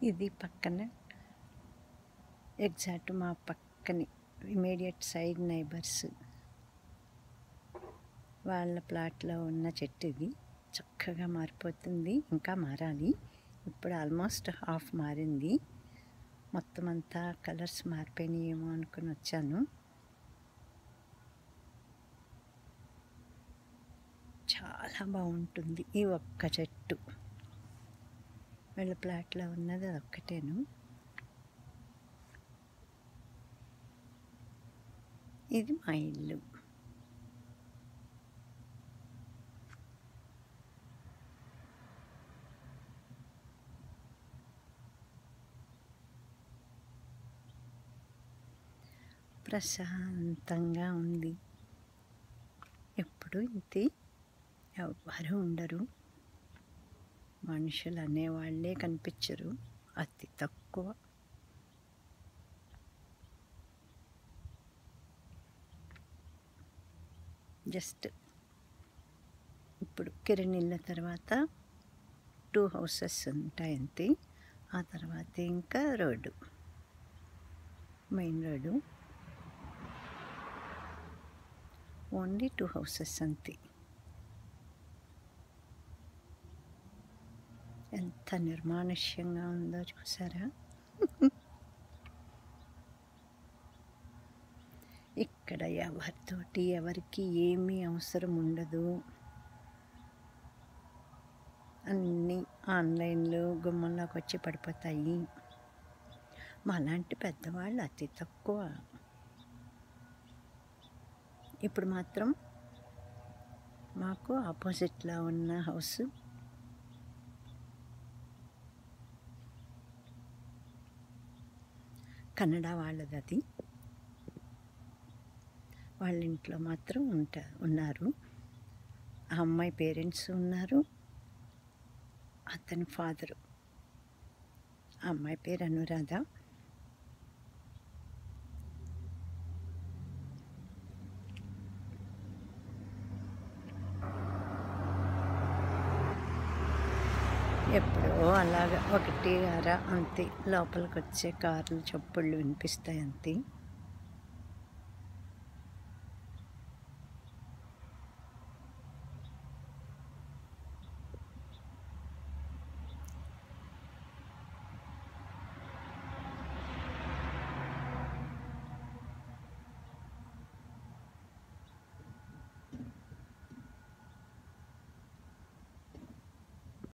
ఇది పక్కన ఎగ్జాక్ట్ మా పక్కని ఇమీడియట్ సైడ్ నైబర్స్ వాళ్ళ ప్లాట్లో ఉన్న చెట్టు ఇది చక్కగా మారిపోతుంది ఇంకా మారాలి ఇప్పుడు ఆల్మోస్ట్ హాఫ్ మారింది మొత్తం అంతా కలర్స్ మారిపోయినాయేమో అనుకుని వచ్చాను చాలా బాగుంటుంది ఈ ఒక్క చెట్టు వీళ్ళ ప్లాట్లో ఉన్నది అది ఒక్కటేను ఇది మా ఇల్లు ప్రశాంతంగా ఉంది ఎప్పుడు ఇంతే ఎవ్వరు ఉండరు మనుషులు అనేవాళ్ళే కనిపించరు అతి తక్కువ జస్ట్ ఇప్పుడు కిరణిళ్ళ తర్వాత టూ హౌసెస్ ఉంటాయి అంతే ఆ తర్వాత ఇంకా road main road only two houses అంతే ఎంత నిర్మానుష్యంగా ఉందో చూసారా ఇక్కడ ఎవరితోటి ఎవరికి ఏమీ అవసరం ఉండదు అన్నీ ఆన్లైన్లో గుమ్మంలోకి వచ్చి పడిపోతాయి మాలాంటి పెద్దవాళ్ళు అతి తక్కువ ఇప్పుడు మాత్రం మాకు ఆపోజిట్లో ఉన్న హౌస్ కన్నడ వాళ్ళది అది వాళ్ళ ఇంట్లో మాత్రం ఉంటా ఉన్నారు ఆ అమ్మాయి పేరెంట్స్ ఉన్నారు అతని ఫాదరు ఆ అమ్మాయి పేరు అనురాధ ఎప్పుడో అలాగ ఒకటి అర అంతే లోపలికి వచ్చే కార్లు చప్పుళ్ళు వినిపిస్తాయి అంతే